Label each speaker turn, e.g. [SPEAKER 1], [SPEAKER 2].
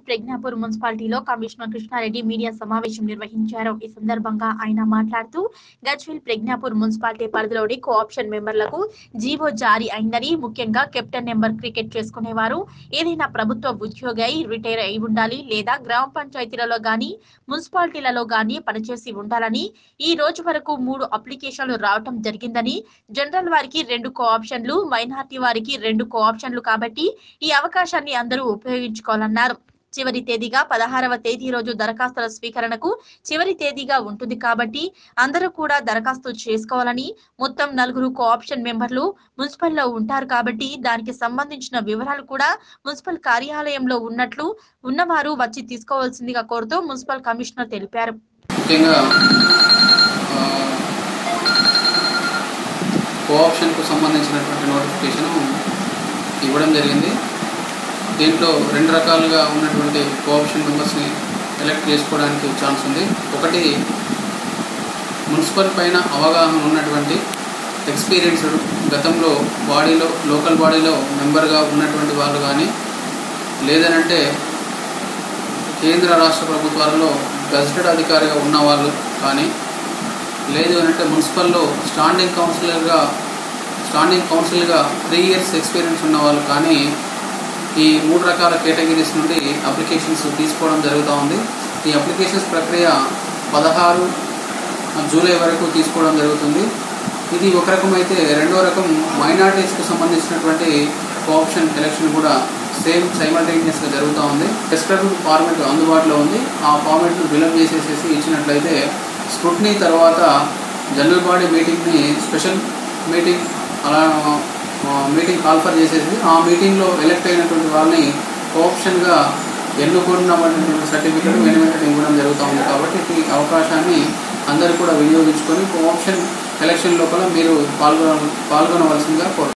[SPEAKER 1] ప్రజ్ఞాపూర్ మున్సిపాలిటీలో commissioner Krishna Reddy media సమావేశం నిర్వహించారు ఈ సందర్భంగా ఆయన మాట్లాడుతూ గజ్వేల్ ప్రజ్ఞాపూర్ మున్సిపాలిటీ పరిధిలోని కోఆప్షన్ మెంబర్లకు జీవో జారీ అయిందని ముఖ్యంగా కెప్టెన్ నెంబర్ క్రికెట్ చేసుకునేవారు ఏదైనా ప్రభుత్వ ఉద్యోగి అయి రిటైర్ అయి ఉండాలి లేదా గ్రామ పంచాయతీలలో గాని మున్సిపాలిటీలలో గాని పనిచేసి ఉండాలని ఈ రోజు వరకు మూడు అప్లికేషన్లు రావటం జరిగిందని జనరల్ వారికి రెండు కో ఆప్షన్లు మైనార్టీ వారికి రెండు కో ఆప్షన్లు కాబట్టి ఈ అవకాశాన్ని అందరూ ఉపయోగించుకోవాలన్నారు చివరి తేదీగా పదహారవ తేదీ రోజు దరఖాస్తుల స్వీకరణకు చివరి తేదీగా ఉంటుంది కాబట్టి అందరూ కూడా దరఖాస్తు చేసుకోవాలని మొత్తం నలుగురు కో ఆప్షన్ మెంబర్లు మున్సిపల్లో ఉంటారు కాబట్టి దానికి సంబంధించిన వివరాలు కూడా మున్సిపల్ కార్యాలయంలో ఉన్నట్లు ఉన్నవారు వచ్చి తీసుకోవాల్సిందిగా కోరుతూ మున్సిపల్ కమిషనర్ తెలిపారు
[SPEAKER 2] ముఖ్యంగా ఆ, కోఆప్షన్కు సంబంధించినటువంటి నోటిఫికేషన్ ఇవ్వడం జరిగింది దీంట్లో రెండు రకాలుగా ఉన్నటువంటి కోఆప్షన్ మెంబర్స్ని ఎలక్ట్ చేసుకోవడానికి ఛాన్స్ ఉంది ఒకటి మున్సిపల్ పైన అవగాహన ఉన్నటువంటి ఎక్స్పీరియన్స్డ్ గతంలో బాడీలో లోకల్ బాడీలో మెంబర్గా ఉన్నటువంటి వాళ్ళు కానీ లేదనంటే కేంద్ర రాష్ట్ర ప్రభుత్వాలలో గజెటెడ్ అధికారిగా ఉన్న వాళ్ళు కానీ లేదు అని అంటే మున్సిపల్లో స్టాండింగ్ కౌన్సిలర్గా స్టాండింగ్ కౌన్సిల్గా త్రీ ఇయర్స్ ఎక్స్పీరియన్స్ ఉన్న వాళ్ళు కానీ ఈ మూడు రకాల కేటగిరీస్ నుండి అప్లికేషన్స్ తీసుకోవడం జరుగుతూ ఉంది ఈ అప్లికేషన్స్ ప్రక్రియ పదహారు జూలై వరకు తీసుకోవడం జరుగుతుంది ఇది ఒక రకం అయితే రెండో రకం మైనార్టీస్కి సంబంధించినటువంటి కోఆప్షన్ ఎలక్షన్ కూడా సేమ్ సైమల్టేనియస్గా జరుగుతూ ఉంది ప్రిస్క్రైబ్డ్ ఫార్మెట్ అందుబాటులో ఉంది ఆ ఫార్మెట్ను ఫిలప్ చేసేసేసి ఇచ్చినట్లయితే స్క్రూట్నీ తర్వాత జనరల్ బాడీ మీటింగ్ని స్పెషల్ మీటింగ్ అలా ఆ, మీటింగ్ కాల్ఫర్ చేసేసి ఆ మీటింగ్లో ఎలక్ట్ అయినటువంటి వాళ్ళని కోఆప్షన్గా ఎన్నుకున్నటువంటి సర్టిఫికెట్ వెను వెంటనే ఇవ్వడం జరుగుతూ ఉంది కాబట్టి ఈ అవకాశాన్ని అందరూ కూడా వినియోగించుకొని కోఆప్షన్ ఎలక్షన్ లోపల మీరు పాల్గొన పాల్గొనవలసిందిగా కోరు